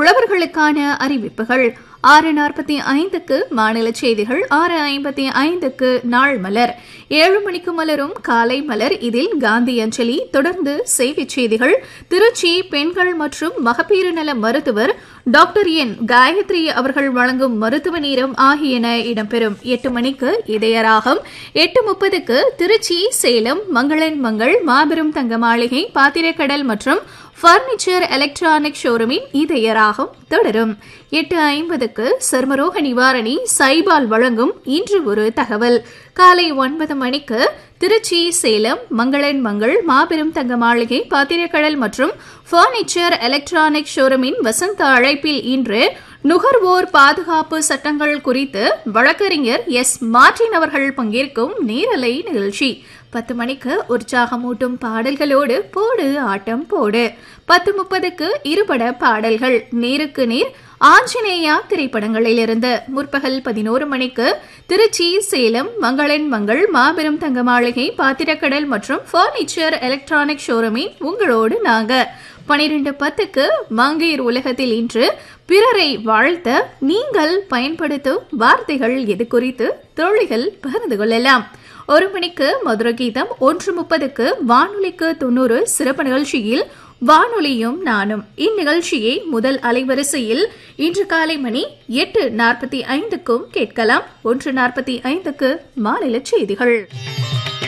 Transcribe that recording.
உழவர்களுக்கான அறிவிப்புகள் ஆறு நாற்பத்தி ஐந்துக்கு மாநில செய்திகள் ஆறு ஐம்பத்தி ஐந்துக்கு நாள் மலர் ஏழு மணிக்கு மலரும் காலை மலர் இதில் காந்தி அஞ்சலி தொடர்ந்து செய்திச் செய்திகள் திருச்சி பெண்கள் மற்றும் மகப்பேறு நல மருத்துவர் டாக்டர் என் காயத்ரி அவர்கள் வழங்கும் மருத்துவ நேரம் ஆகியன இடம்பெறும் எட்டு மணிக்கு இதயராகம் எட்டு முப்பதுக்கு திருச்சி சேலம் மங்களன் மங்கள் மாபெரும் தங்க மாளிகை பாத்திரக்கடல் மற்றும் பர்னிச்சர் எலக்ட்ரானிக் ஷோரூமின் இதயராகம் தொடரும் எட்டு ஐம்பதுக்கு சர்மரோக நிவாரணி சைபால் வழங்கும் இன்று ஒரு தகவல் காலை ஒன்பது மணிக்கு திருச்சி சேலம் மங்களன் மங்கள் மாபெரும் தங்க மாளிகை பாத்திரக்கடல் மற்றும் பர்னிச்சர் எலக்ட்ரானிக் ஷோரூமின் வசந்த அழைப்பில் இன்று நுகர்வோர் பாதுகாப்பு சட்டங்கள் குறித்து வழக்கறிஞர் எஸ் மார்டின் அவர்கள் பங்கேற்கும் நேரலை நிகழ்ச்சி பத்து மணிக்கு உற்சாகமூட்டும் பாடல்களோடு போடு ஆட்டம் போடு பத்து முப்பதுக்கு இருபட பாடல்கள் நேருக்கு நேர் ஆஞ்சநேயா திரைப்படங்களிலிருந்து முற்பகல் பதினோரு மணிக்கு திருச்சி சேலம் மங்களன் மங்கள் மாபெரும் தங்க மாளிகை பாத்திரக்கடல் மற்றும் பர்னிச்சர் எலக்ட்ரானிக் ஷோரூமின் உங்களோடு நாங்க பனிரெண்டு பத்துக்கு மங்கையர் உலகத்தில் இன்று பிறரை வாழ்த்த நீங்கள் பயன்படுத்தும் வார்த்தைகள் எது குறித்து தோழிகள் பகிர்ந்து கொள்ளலாம் ஒரு மணிக்கு மதுர கீதம் ஒன்று முப்பதுக்கு வானொலிக்கு தொண்ணூறு சிறப்பு நிகழ்ச்சியில் வானொலியும் நானும் இந்நிகழ்ச்சியை முதல் அலைவரிசையில் இன்று காலை மணி எட்டு நாற்பத்தி ஐந்துக்கும் கேட்கலாம் ஒன்று நாற்பத்தி ஐந்துக்கு மாநில செய்திகள்